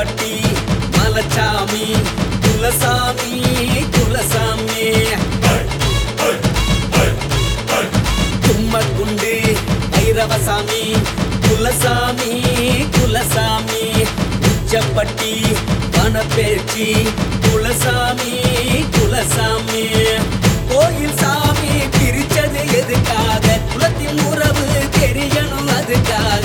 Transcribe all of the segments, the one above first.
கள்ளப்பட்டி மலச்சாமி குலசாமி குலசாமி கும்மக்குண்டு பைரவசாமி குலசாமி குலசாமி உச்சப்பட்டி வனப்பேச்சி குலசாமி குலசாமி கோயில் சாமி பிரிச்சது எதுக்காக குலத்தின் உறவு தெரியணும் அதுக்காக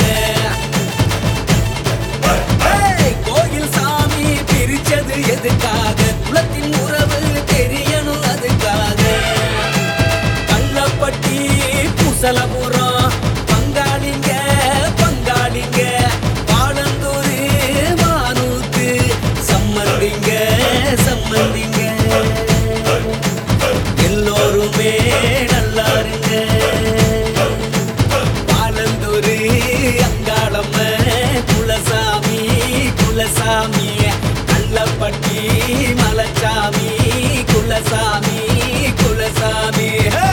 ஏய், கோயில் சாமி பிரிச்சது எதுக்காக குலத்தின் உறவு தெரியணும் அதுக்காக கள்ளப்பட்டி பூசலபுரம் பங்காளிங்க பங்காளிங்க பாலந்தூர் வானூத்து சம்மந்திங்க சம்மந்திங்க எல்லோருமே நல்லா இருங்க பாலந்தூர் அங்காளம்ம குலசாமி குலசாமி கள்ளப்பட்டி மலச்சாமி குலசாமி குலசாமி ஹே!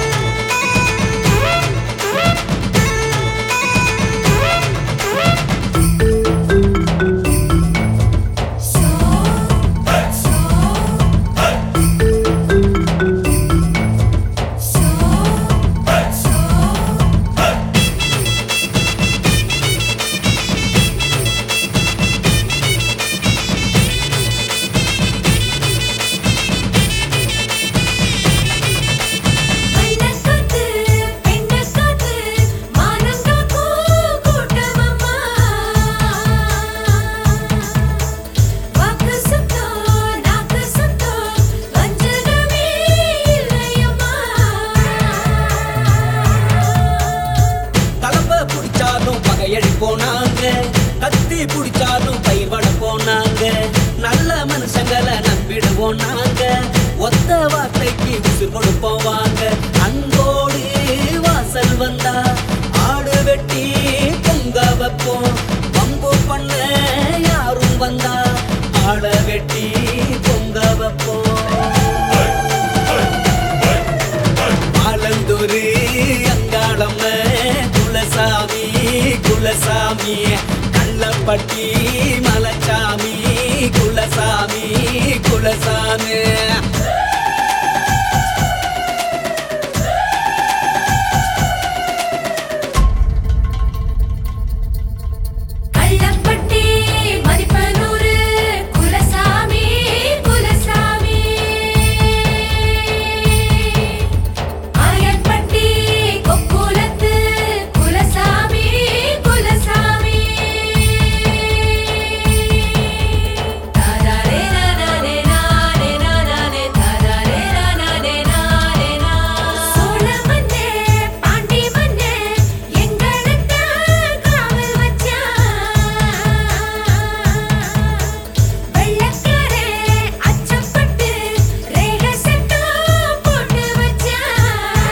அன்னக்காத்து பெண்ணக்காத்து மானங்காக்கு கூட்டமம்மா வாக்கு சுத்தம் நாக்கு சுத்தம் வஞ்சகமே இல்லையம்மா தலம்ப புடிச்சாலும் பகையடி போனாங்க கத்தி புடிச்சாலும் பயிர்வட போனாங்க நல்ல மனுஷங்களை நம்பிடுவோம் நாங்க ஒத்த வார்த்தைக்கு உசுர் கொடுப்போம் வாங்க அன்போடு வாசல் வந்தா ஆடு வெட்டி பொங்க வைப்போம் வம்பு பண்ண யாரும் வந்தா ஆட வெட்டி பொங்க வைப்போம் ஆலந்தூரு அங்காளம்ம குலசாமி குலசாமி கள்ளப்பட்டி மலச்சாமி குலசாமி குலசாமி கள்ளப்பட்டி மதிப்பனூரு குலசாமி குலசாமி ஆயன்பட்டி கொக்குலத்து குலசாமி குலசாமி தாராரே நானே நானே நானே தாராரே நானே நானே நா சோழ மன்னே பாண்டி மன்னே எங்களுக்கு காவல் வச்சான் வெள்ளக்காரே அச்சப்பட்டு ரேக சட்டம் போட்டு வச்சான்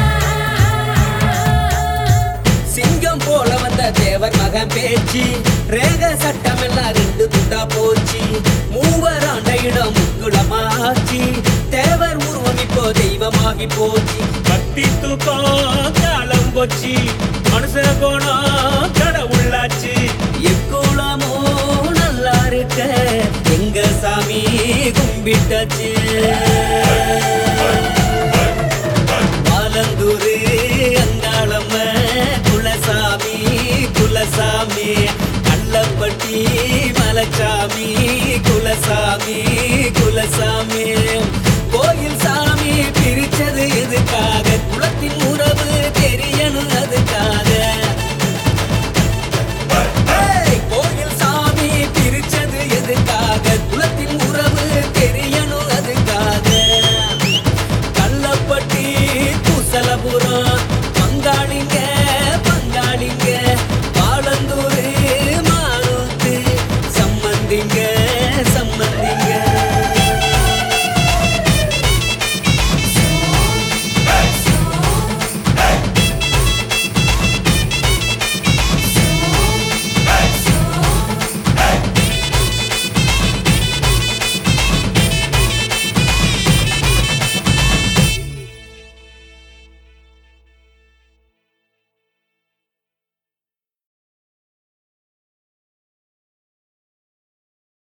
சிங்கம் போல வந்த தேவர் மகன் பேச்சு ரேக சட்டம் எல்லாம் ரெண்டு துண்டா போச்சு மூவர் ஆண்ட இடம் முக்குளமாச்சு தேவர் உருவம் இப்போ தெய்வமாகி போச்சு கத்தி தூக்கம் காலம் போச்சு மனுஷ கோணம் கடவுளாச்சு எக்குளமோ நல்லா இருக்க எங்க சாமி கும்பிட்டாச்சு ஆலந்தூரு அங்காளம்ம குலசாமி குலசாமி கள்ளப்பட்டி மலச்சாமி குலசாமி குலசாமி